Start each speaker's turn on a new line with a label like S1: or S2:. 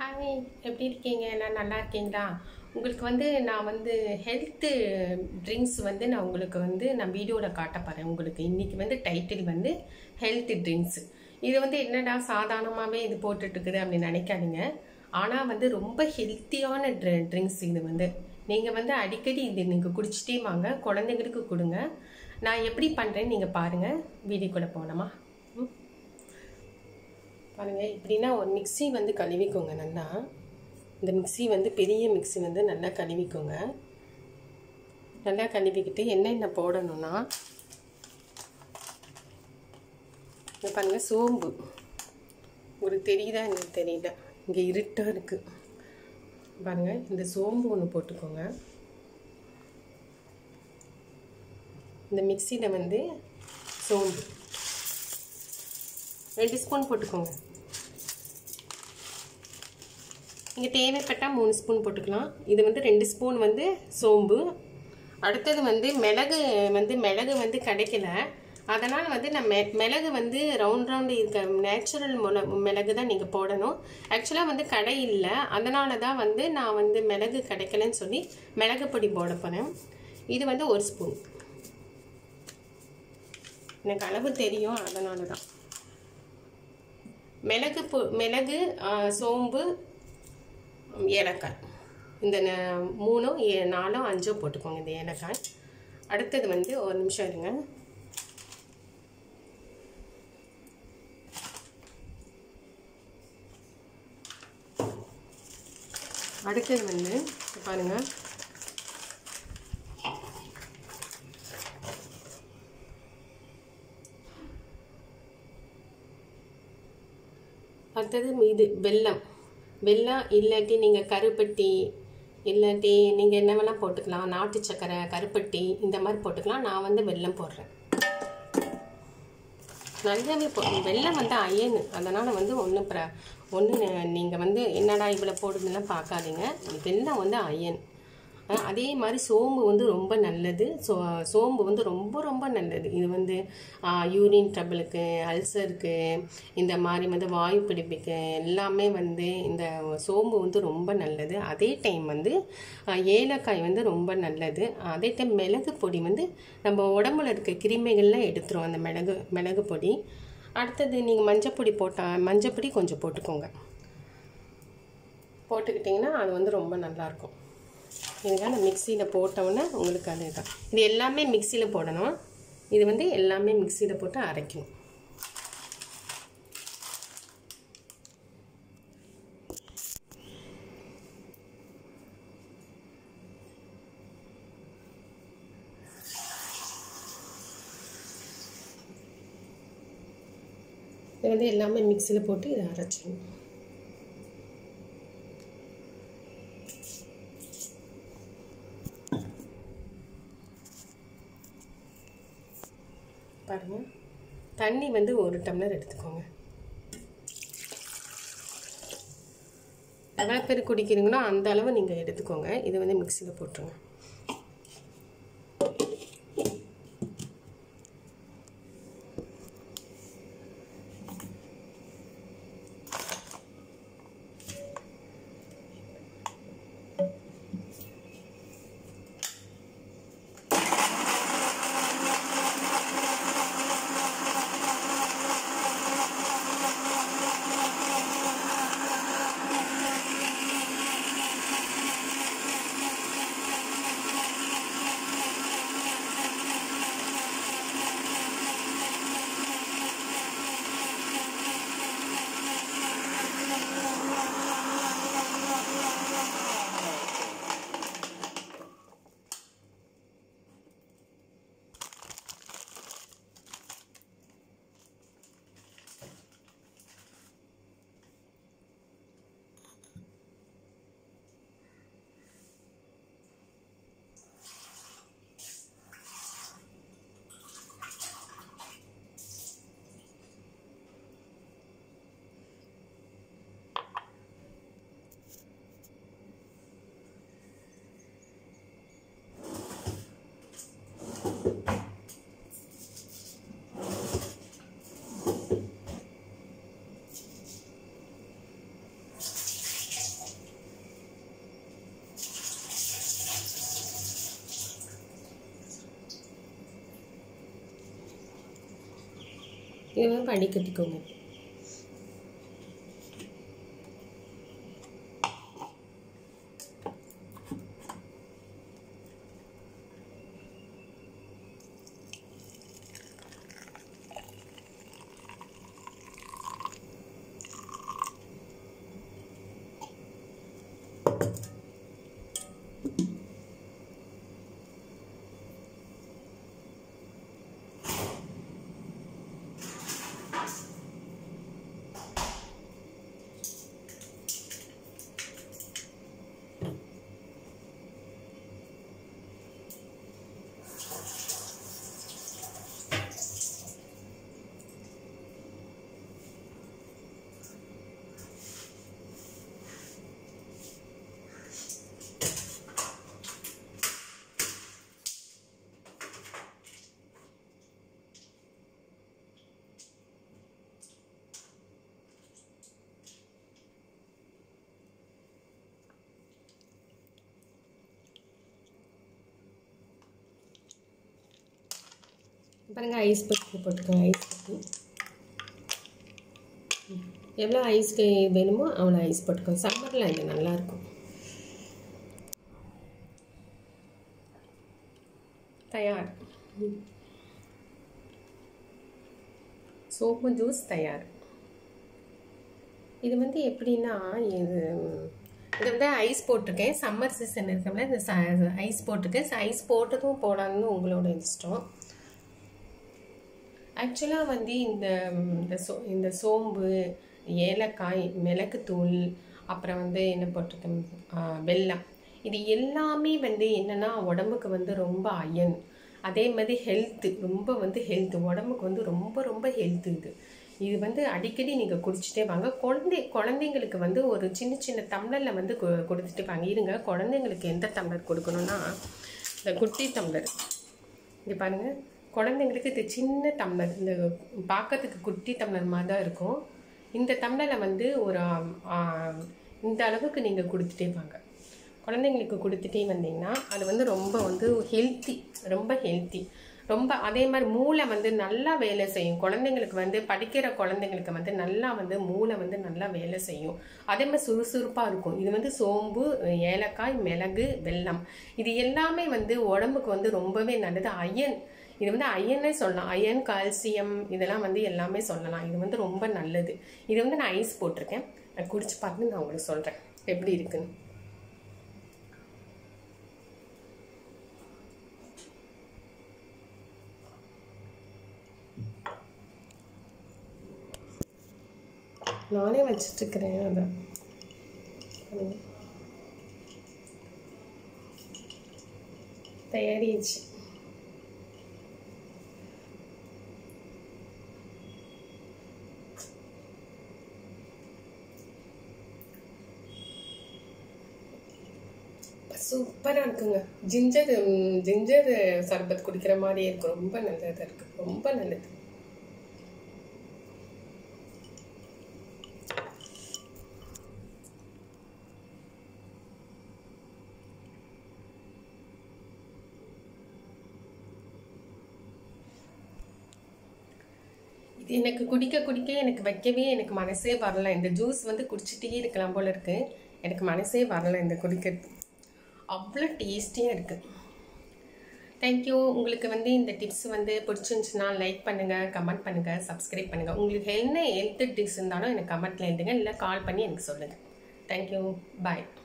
S1: Hi எப்படி இருக்கீங்க எல்லாம் நல்லா இருக்கீங்களா உங்களுக்கு வந்து நான் வந்து ஹெல்த்து ட்ரிங்க்ஸ் வந்து நான் உங்களுக்கு வந்து நான் வீடியோவில் காட்ட போகிறேன் உங்களுக்கு இன்றைக்கி வந்து டைட்டில் வந்து ஹெல்த் ட்ரிங்க்ஸ் இது வந்து என்னடா சாதாரணமாகவே இது போட்டுட்டு இருக்குது அப்படின்னு நினைக்காதீங்க ஆனால் வந்து ரொம்ப ஹெல்த்தியான ட்ரி ட்ரிங்க்ஸ் இது வந்து நீங்கள் வந்து அடிக்கடி இது நீங்கள் குடிச்சிட்டே வாங்க குழந்தைங்களுக்கு கொடுங்க நான் எப்படி பண்ணுறேன்னு நீங்கள் பாருங்கள் வீடியோக்குள்ளே போகலாமா ம் பாருங்கள் இப்படின்னா ஒரு மிக்ஸி வந்து கழுவிக்கோங்க நல்லா இந்த மிக்ஸி வந்து பெரிய மிக்ஸி வந்து நல்லா கழுவிக்கோங்க நல்லா கழுவிக்கிட்டு என்னென்ன போடணும்னா இங்கே பாருங்கள் சோம்பு உங்களுக்கு தெரியுதா எனக்கு தெரியல இங்கே இருட்டாக இருக்குது பாருங்கள் இந்த சோம்பு ஒன்று போட்டுக்கோங்க இந்த மிக்சியில் வந்து சோம்பு ரெண்டு ஸ்பூன் போட்டுக்கோங்க நீங்கள் தேவைப்பட்டால் மூணு ஸ்பூன் போட்டுக்கலாம் இது வந்து ரெண்டு ஸ்பூன் வந்து சோம்பு அடுத்தது வந்து மிளகு வந்து மிளகு வந்து கிடைக்கல அதனால் வந்து நான் மெ மிளகு வந்து ரவுண்ட் ரவுண்டு இருக்க நேச்சுரல் மொள மிளகு தான் நீங்கள் போடணும் ஆக்சுவலாக வந்து கடை இல்லை அதனால தான் வந்து நான் வந்து மிளகு கிடைக்கலன்னு சொல்லி மிளகு பொடி போட போகிறேன் இது வந்து ஒரு ஸ்பூன் எனக்கு அளவு தெரியும் அதனால தான் மிளகு பொ மிளகு சோம்பு ஏலக்காய் இந்த மூணும் நாலும் அஞ்சும் போட்டுக்கோங்க இந்த ஏலக்காய் அடுத்தது வந்து ஒரு நிமிஷம் இருங்க அடுத்தது வந்து பாருங்கள் அடுத்தது இது வெல்லம் வெல்லம் இல்லாட்டி நீங்கள் கருப்பட்டி இல்லாட்டி நீங்கள் என்ன வேணால் போட்டுக்கலாம் நாட்டு சக்கரை கருப்பட்டி இந்த மாதிரி போட்டுக்கலாம் நான் வந்து வெல்லம் போடுறேன் நல்லாவே போ வெல்லம் வந்து அயனு அதனால் வந்து ஒன்றும் ப்ர ஒன்று நீங்கள் வந்து என்னடா இவ்வளோ போடுதுலாம் பார்க்காதீங்க வெல்லம் வந்து அயன் அதே மாதிரி சோம்பு வந்து ரொம்ப நல்லது சோ சோம்பு வந்து ரொம்ப ரொம்ப நல்லது இது வந்து யூரின் ட்ரபிளுக்கு அல்சருக்கு இந்த மாதிரி வந்து வாயு பிடிப்புக்கு எல்லாமே வந்து இந்த சோம்பு வந்து ரொம்ப நல்லது அதே டைம் வந்து ஏலக்காய் வந்து ரொம்ப நல்லது அதே டைம் மிளகு பொடி வந்து நம்ம உடம்புல இருக்க கிருமிகள்லாம் எடுத்துரும் அந்த மிளகு மிளகு பொடி அடுத்தது நீங்கள் மஞ்சப்பொடி போட்டால் மஞ்சப்பொடி கொஞ்சம் போட்டுக்கோங்க போட்டுக்கிட்டிங்கன்னா அது வந்து ரொம்ப நல்லாயிருக்கும் இதுக்காக நான் மிக்சியில் போட்டோன்னே உங்களுக்கு அது தான் இது எல்லாமே மிக்சியில் போடணும் இது வந்து எல்லாமே மிக்சியில் போட்டு அரைக்கணும் இது வந்து எல்லாமே மிக்சியில் போட்டு இதை அரைச்சிடணும் பாருங்கள் தண்ணி வந்து ஒரு டம்ளர் எடுத்துக்கோங்க எவ்வளோ பேர் குடிக்கிறீங்களோ அந்த அளவு நீங்கள் எடுத்துக்கோங்க இதை வந்து மிக்சியில் போட்டுருங்க இது வந்து வடிகட்டிக்கோங்க பாருங்க ஐஸ் பட்டி போட்டுக்கோங்க ஐஸ் பட்டி எவ்வளோ ஐஸ்க்கு வேணுமோ அவ்வளோ ஐஸ் போட்டுக்கோங்க சம்மரில் இது நல்லாயிருக்கும் தயார் சோப்பு ஜூஸ் தயார் இது வந்து எப்படின்னா இது இது வந்து ஐஸ் போட்டிருக்கேன் சம்மர் சீசன் இருக்கல இந்த ஐஸ் போட்டிருக்கேன் ஐஸ் போட்டதும் போடாதுன்னு உங்களோட இஷ்டம் ஆக்சுவலாக வந்து இந்த இந்த சோ இந்த சோம்பு ஏலக்காய் மிளகுத்தூள் அப்புறம் வந்து என்ன போட்டிருக்கேன் வெல்லம் இது எல்லாமே வந்து என்னென்னா உடம்புக்கு வந்து ரொம்ப அயன் அதே மாதிரி ஹெல்த்து ரொம்ப வந்து ஹெல்த்து உடம்புக்கு வந்து ரொம்ப ரொம்ப ஹெல்த்து இது இது வந்து அடிக்கடி நீங்கள் குடிச்சிட்டே வாங்க குழந்தை குழந்தைங்களுக்கு வந்து ஒரு சின்ன சின்ன டம்ளரில் வந்து கு- கொடுத்துட்டு வாங்க இருங்க குழந்தைங்களுக்கு எந்த டம்ளர் கொடுக்கணும்னா இந்த குட்டி டம்ளர் இங்கே பாருங்கள் குழந்தைங்களுக்கு இது சின்ன டம்ளர் இந்த பார்க்கறதுக்கு குட்டி டம்ளர் மாதிரி தான் இருக்கும் இந்த டம்ளரை வந்து ஒரு ஆ, இந்த அளவுக்கு நீங்கள் கொடுத்துட்டே வாங்க குழந்தைங்களுக்கு கொடுத்துட்டே வந்தீங்கன்னா அது வந்து ரொம்ப வந்து ஹெல்த்தி ரொம்ப ஹெல்த்தி ரொம்ப அதே மாதிரி மூளை வந்து நல்லா வேலை செய்யும் குழந்தைங்களுக்கு வந்து படிக்கிற குழந்தைங்களுக்கு வந்து நல்லா வந்து மூளை வந்து நல்லா வேலை செய்யும் அதே மாதிரி சுறுசுறுப்பாக இருக்கும் இது வந்து சோம்பு ஏலக்காய் மிளகு வெல்லம் இது எல்லாமே வந்து உடம்புக்கு வந்து ரொம்பவே நல்லது அயன் இது வந்து அயன்னே சொல்லலாம் அயன் கால்சியம் இதெல்லாம் வந்து எல்லாமே சொல்லலாம் இது வந்து ரொம்ப நல்லது இது வந்து நான் ஐஸ் போட்டிருக்கேன் நான் குடிச்சு பார்த்து நான் உங்களுக்கு சொல்கிறேன் எப்படி இருக்குன்னு நானே வச்சிட்ருக்கிறேன் அதை பாருங்க. தயாரிச்சு சூப்பராக இருக்குங்க ஜிஞ்சர் ம், ஜிஞ்சர் சர்பத் குடிக்கிற மாதிரியே இருக்கும் ரொம்ப நல்லதாக இருக்கு ரொம்ப நல்லது இது எனக்கு குடிக்க குடிக்க எனக்கு வைக்கவே எனக்கு மனசே வரல இந்த ஜூஸ் வந்து குடிச்சிட்டே இருக்கலாம் போல இருக்கு எனக்கு மனசே வரல இந்த குடிக்கிறது அவ்வளோ டேஸ்டியாக இருக்குது தேங்க்யூ உங்களுக்கு வந்து இந்த டிப்ஸ் வந்து பிடிச்சிருந்துச்சுன்னா லைக் பண்ணுங்கள் கமெண்ட் பண்ணுங்கள் சப்ஸ்கிரைப் பண்ணுங்கள் உங்களுக்கு என்ன ஹெல்த் டிப்ஸ் இருந்தாலும் எனக்கு கமெண்ட்டில் எழுதுங்க இல்லை கால் பண்ணி எனக்கு சொல்லுங்கள் தேங்க்யூ பாய்